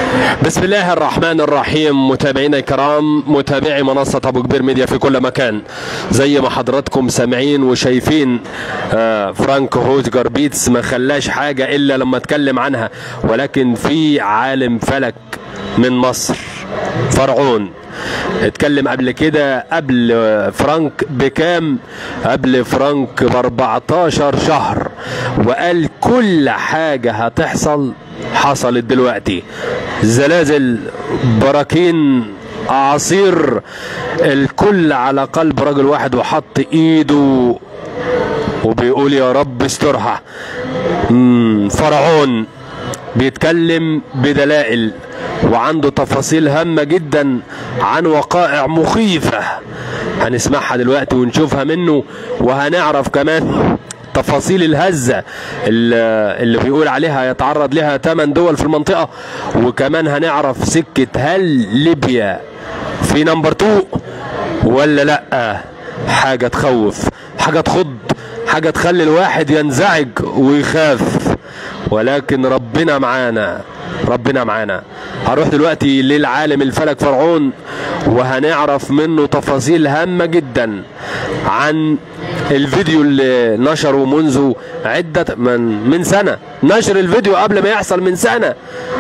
بسم الله الرحمن الرحيم متابعينا الكرام متابعي منصة أبو كبير ميديا في كل مكان زي ما حضراتكم سامعين وشايفين آه فرانك هوزجر بيتس ما خلاش حاجة إلا لما اتكلم عنها ولكن في عالم فلك من مصر فرعون اتكلم قبل كده قبل فرانك بكام قبل فرانك ب 14 شهر وقال كل حاجة هتحصل حصلت دلوقتي زلازل براكين اعاصير الكل على قلب رجل واحد وحط ايده وبيقول يا رب استرها مم، فرعون بيتكلم بدلائل وعنده تفاصيل هامة جدا عن وقائع مخيفة هنسمعها دلوقتي ونشوفها منه وهنعرف كمان تفاصيل الهزة اللي اللي بيقول عليها يتعرض لها 8 دول في المنطقة وكمان هنعرف سكة هل ليبيا في نمبر 2 ولا لا حاجة تخوف حاجة تخض حاجة تخلي الواحد ينزعج ويخاف ولكن ربنا معانا ربنا معانا هروح دلوقتي للعالم الفلك فرعون وهنعرف منه تفاصيل هامة جدا عن الفيديو اللي نشره منذ عدة من, من سنة نشر الفيديو قبل ما يحصل من سنة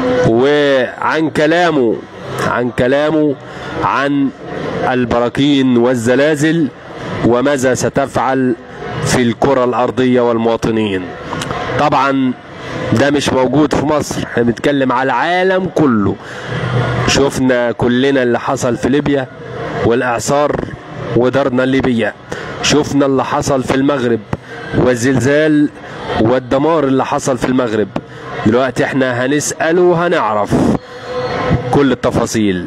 وعن كلامه عن كلامه عن البراكين والزلازل وماذا ستفعل في الكرة الأرضية والمواطنين طبعا ده مش موجود في مصر احنا بنتكلم على العالم كله شفنا كلنا اللي حصل في ليبيا والاعصار ودارنا الليبية شفنا اللي حصل في المغرب والزلزال والدمار اللي حصل في المغرب دلوقتي احنا هنسأل وهنعرف كل التفاصيل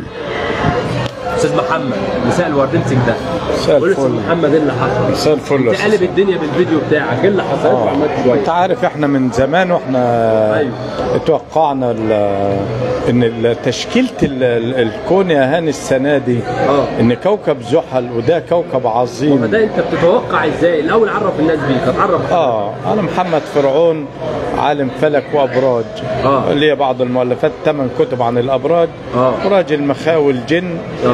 استاذ محمد مساء الورد امسك ده مساء قول استاذ الفل. محمد ايه اللي حصل مساء الفل يا تقلب أستاذ. الدنيا بالفيديو بتاعك ايه اللي حصل ارفع مايك شويه انت عارف احنا من زمان واحنا أيوة. اتوقعنا ال- ان ال- تشكيله ال- ال- الكون يا هاني السنه دي اه. ان كوكب زحل وده كوكب عظيم ده انت بتتوقع ازاي الاول عرف الناس بيك اتعرف اه انا محمد فرعون عالم فلك وابراج آه. ليا بعض المؤلفات ثمان كتب عن الابراج آه. راجل مخاوي الجن آه.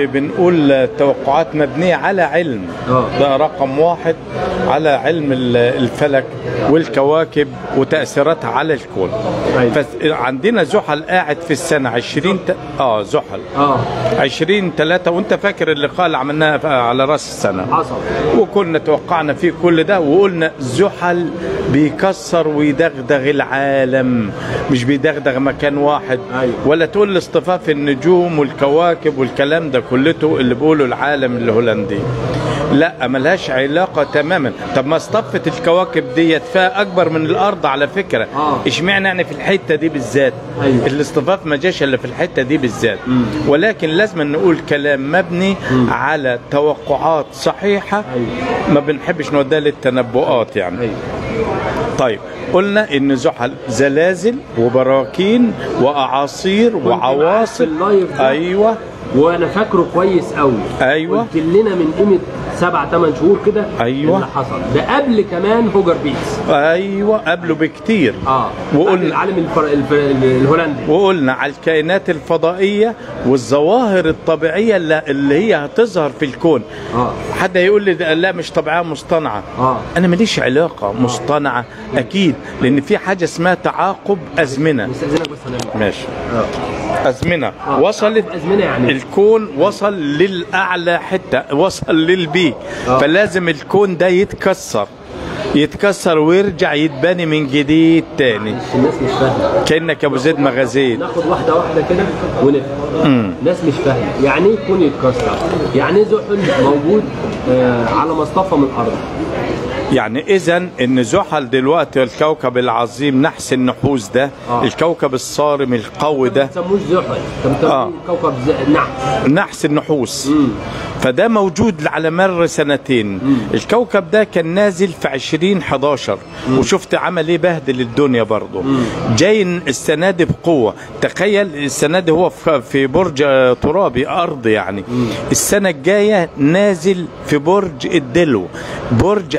وبنقول توقعات مبنيه على علم آه. ده رقم واحد على علم ال- الفلك والكواكب وتاثيراتها على الكون أيوة. فعندنا زحل قاعد في السنه 20 ت... اه زحل اه 20 3 وانت فاكر اللقاء اللي عملناه ف- على راس السنه حصل وكنا توقعنا فيه كل ده وقلنا زحل بيكسر ويدغدغ العالم مش بيدغدغ مكان واحد أيوة. ولا تقول لي اصطفاف النجوم والكواكب والكلام ده كلته اللي بيقوله العالم الهولندي لا ملهاش علاقة تماما طب ما اصطفت الكواكب ديت فيها أكبر من الأرض على فكرة آه. اشمعنى يعني في الحتة دي بالذات أيوة. الاصطفاف ما جاش إلا في الحتة دي بالذات ولكن لازم نقول كلام مبني على توقعات صحيحة أيوة. ما بنحبش نوديها للتنبؤات يعني ايوه طيب قلنا ان زحل زلازل وبراكين واعاصير وعواصف اللايف ده. ايوه وانا فاكره كويس قوي أيوة. قلت لنا من قيمه سبع ثمان شهور كده أيوة. اللي حصل ده قبل كمان هوجر بيتس ايوه قبله بكتير اه وقلنا- قبل العالم الفر... الفر... الهولندي وقلنا على الكائنات الفضائية والظواهر الطبيعية اللي اللي هي هتظهر في الكون اه حد هيقول لي ده لا مش طبيعية مصطنعة اه أنا ماليش علاقة مصطنعة أكيد لأن في حاجة اسمها تعاقب أزمنة مستأذنك بس هنعمل ماشي اه أزمنة آه. وصلت أزمنة يعني إيه؟ الكون وصل للأعلى حتة وصل للبي آه. فلازم الكون ده يتكسر يتكسر ويرجع يتبني من جديد تاني مش الناس مش فاهمه كأنك أبو زيد مغازيل ناخد واحده واحده كده ونفهم الناس مش فاهمه يعني ايه يكون يتكسر يعني ايه زحل موجود آه على مصطفى من الارض يعني اذا ان زحل دلوقتي الكوكب العظيم نحس النحوس ده آه. الكوكب الصارم القوي ما ده تسموش زحل انت آه. بتسموه كوكب ز- نحس نحس النحوس مم. فده موجود على مر سنتين الكوكب ده كان نازل في 2011 وشفت عمل ايه بهدل الدنيا برضه جاي السنه دي بقوه تخيل السنه دي هو في- في برج آه، ترابي ارض يعني السنه الجايه نازل في برج الدلو برج هوائي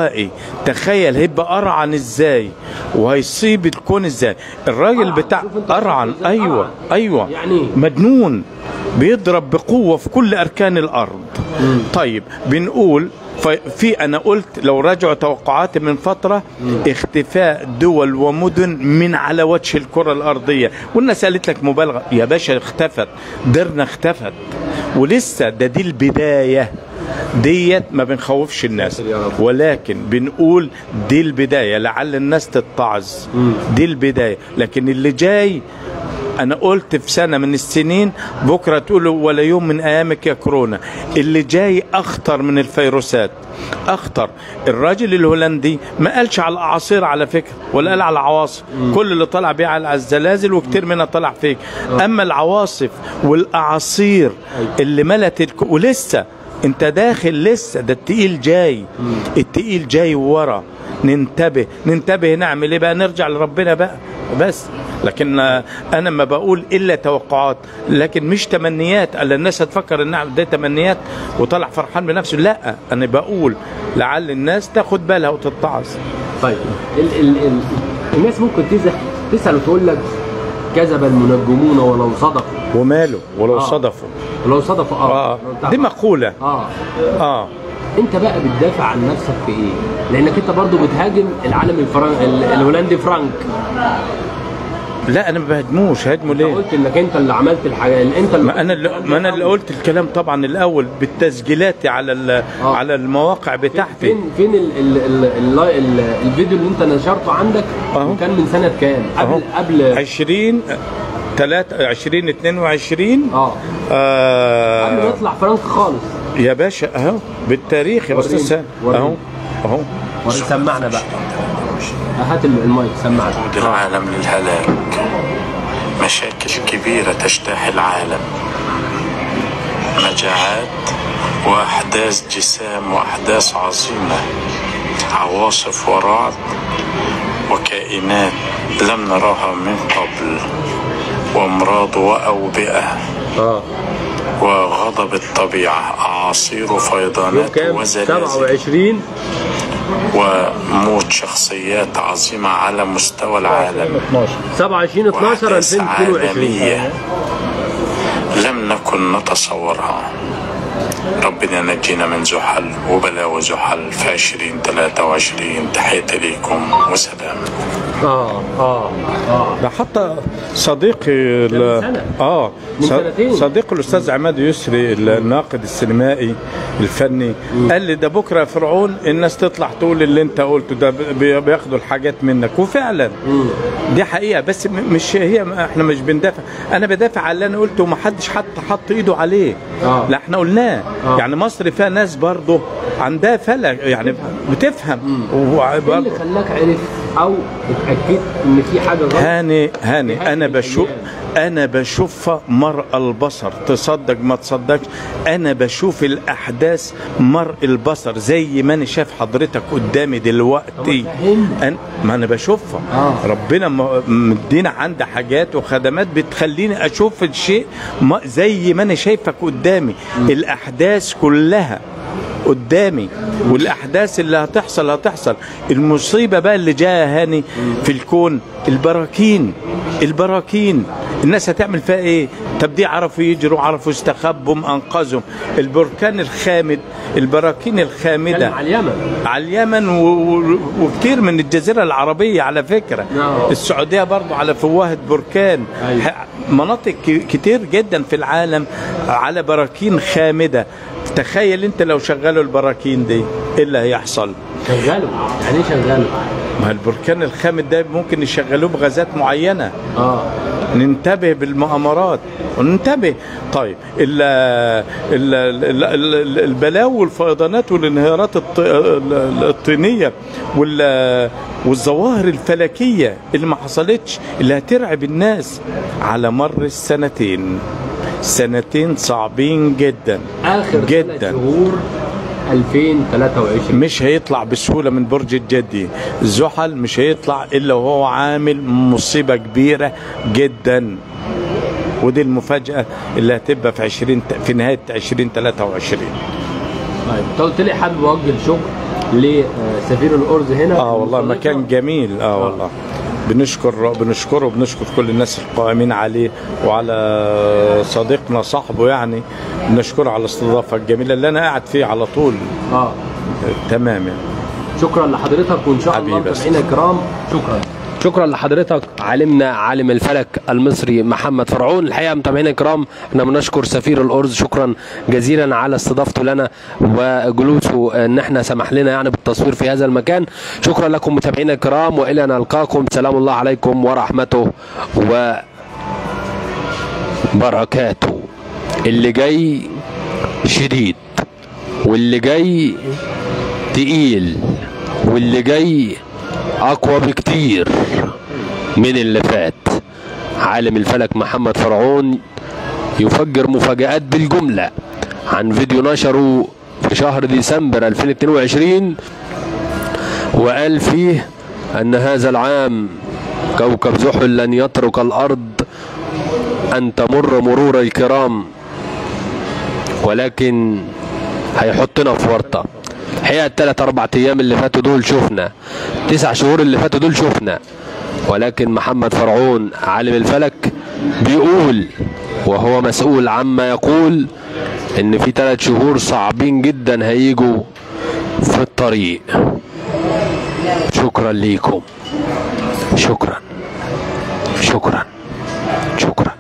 هوائي تخيل هيبقى قرعن ازاي وهيصيب الكون ازاي الراجل قرعن. بتاع شوف انت قرعن ازاي ايوه قرعن. ايوه يعني ايه؟ مجنون بيضرب بقوة في كل أركان الأرض طيب بنقول ف- في أنا قلت لو راجعوا توقعاتي من فترة اختفاء دول ومدن من على وجه الكرة الأرضية والناس قالت لك مبالغة يا باشا اختفت درنا اختفت ولسه ده دي البداية ديت ما بنخوفش الناس يا رب. ولكن بنقول دي البداية لعل الناس تتعظ دي البداية لكن اللي جاي انا قلت في سنه من السنين بكره تقولوا ولا يوم من ايامك يا كورونا اللي جاي اخطر من الفيروسات اخطر الراجل الهولندي ما قالش على الاعاصير على فكره ولا قال على العواصف كل اللي طلع بيه على الزلازل وكتير منها طلع فيك اما العواصف والاعاصير اللي ملت الك... ولسه انت داخل لسه ده التقيل جاي التقيل جاي ورا ننتبه ننتبه نعمل ايه بقى نرجع لربنا بقى بس لكن آه، انا ما بقول الا توقعات لكن مش تمنيات الا الناس هتفكر ان ده تمنيات وطلع فرحان بنفسه لا انا بقول لعل الناس تاخد بالها وتتعظ طيب ال ال ال الناس ممكن تزح تسال وتقول لك كذب المنجمون ولو صدقوا وماله ولو آه. صدفوا ولو صدقوا اه, اه دي مقوله اه اه انت بقى بتدافع عن نفسك في ايه؟ لانك انت برضو بتهاجم العالم الفرن... ال- الهولندي فرانك لا انا ما بهاجموش هاجمه انت ليه قلت انك انت اللي عملت الحاجه اللي انت اللي ما انا اللي ما انا اللي قلت الكلام طبعا الاول بالتسجيلات على ال- آه. على المواقع بتاعتي فين فين ال ال ال ال ال الفيديو اللي انت نشرته عندك أهو. كان من سنه كام؟ أهو. قبل قبل 20 3 20 22 اه قبل ما آه يطلع فرانك خالص يا باشا اهو بالتاريخ يا وريني. استاذ سامي. وريني. اهو اهو سمعنا بقى هات المايك سمعنا وجود العالم للهلاك مشاكل كبيرة تجتاح العالم مجاعات وأحداث جسام وأحداث عظيمة عواصف ورعد وكائنات لم نراها من قبل وأمراض وأوبئة اه وغضب الطبيعة أعاصير يوم وفيضانات كام؟ وزلازل 27 وموت شخصيات عظيمة على مستوى العالم 27 12 وأحداث 2022 عالمية لم نكن نتصورها ربنا نجينا من زحل وبلاوي زحل في 2023 تحياتي ليكم وسلام اه اه اه ده حتى صديقي ده من ال- سنة. اه من ص- سنتين. صديقي الاستاذ عماد يسري الناقد السينمائي الفني قال لي ده بكره يا فرعون الناس تطلع تقول اللي انت قلته ده بي- بياخدوا الحاجات منك وفعلا دي حقيقه بس م- مش هي احنا مش بندافع انا بدافع على اللي انا قلته ومحدش حتى حط ايده عليه آه. لا احنا قلناه آه. يعني مصر فيها ناس برضه عندها فلك يعني بتفهم ايه اللي خلاك عرف او اتاكدت ان في حاجه غلط هاني في هاني حاجة انا في بشوف الأيام. انا بشوفها مرء البصر تصدق ما تصدقش انا بشوف الاحداث مرء البصر زي ما انا شايف حضرتك قدامي دلوقتي طب فهمني. أنا ما انا بشوفها آه. ربنا م- مدينا عندي حاجات وخدمات بتخليني اشوف الشيء ما- زي ما انا شايفك قدامي الاحداث كلها قدامي والاحداث اللي هتحصل هتحصل المصيبه بقى اللي جايه هاني في الكون البراكين البراكين الناس هتعمل فيها ايه طب دي عرفوا يجروا عرفوا يستخبوا انقذهم البركان الخامد البراكين الخامده كلام على اليمن على اليمن و... و... وكتير من الجزيرة العربية على فكرة نعم. السعودية برضو على فوهة بركان أيوة. ح- مناطق ك- كتير جدا في العالم على براكين خامدة تخيل انت لو شغلوا البراكين دي ايه اللي هيحصل شغاله يعني ايه شغاله؟ ما البركان الخامد ده ممكن يشغلوه بغازات معينة اه ننتبه بالمؤامرات وننتبه طيب ال ال ال ال البلاوي والفيضانات والانهيارات الط- ال- الطينيه وال والظواهر الفلكيه اللي ما حصلتش اللي هترعب الناس على مر السنتين سنتين صعبين جدا اخر ثلاث جدا شهور 2023 مش هيطلع بسهوله من برج الجدي زحل مش هيطلع الا وهو عامل مصيبه كبيره جدا ودي المفاجاه اللي هتبقى في 20 في نهايه 2023 طيب انت قلت لي حابب اوجه شكر لسفير الأرز هنا اه والله مكان جميل اه والله بنشكر بنشكره بنشكر كل الناس القائمين عليه وعلى صديقنا صاحبه يعني بنشكره على الاستضافه الجميله اللي انا قاعد فيه على طول اه آه، تمام يعني شكرا لحضرتك وان شاء الله حبيبي بس. متابعينا الكرام شكرا شكرا لحضرتك عالمنا عالم الفلك المصري محمد فرعون الحقيقه متابعينا الكرام احنا بنشكر سفير الارز شكرا جزيلا على استضافته لنا وجلوسه ان احنا سمح لنا يعني بالتصوير في هذا المكان شكرا لكم متابعينا الكرام والى نلقاكم سلام الله عليكم ورحمته وبركاته اللي جاي شديد واللي جاي تقيل واللي جاي اقوى بكتير من اللي فات عالم الفلك محمد فرعون يفجر مفاجآت بالجملة عن فيديو نشره في شهر ديسمبر 2022 وقال فيه أن هذا العام كوكب زحل لن يترك الأرض أن تمر مرور الكرام ولكن هيحطنا في ورطة الحقيقة التلات أربع أيام اللي فاتوا دول شفنا تسع شهور اللي فاتوا دول شفنا ولكن محمد فرعون عالم الفلك بيقول وهو مسؤول عما يقول إن في تلات شهور صعبين جدا هيجوا في الطريق شكرا ليكم شكرا شكرا شكرا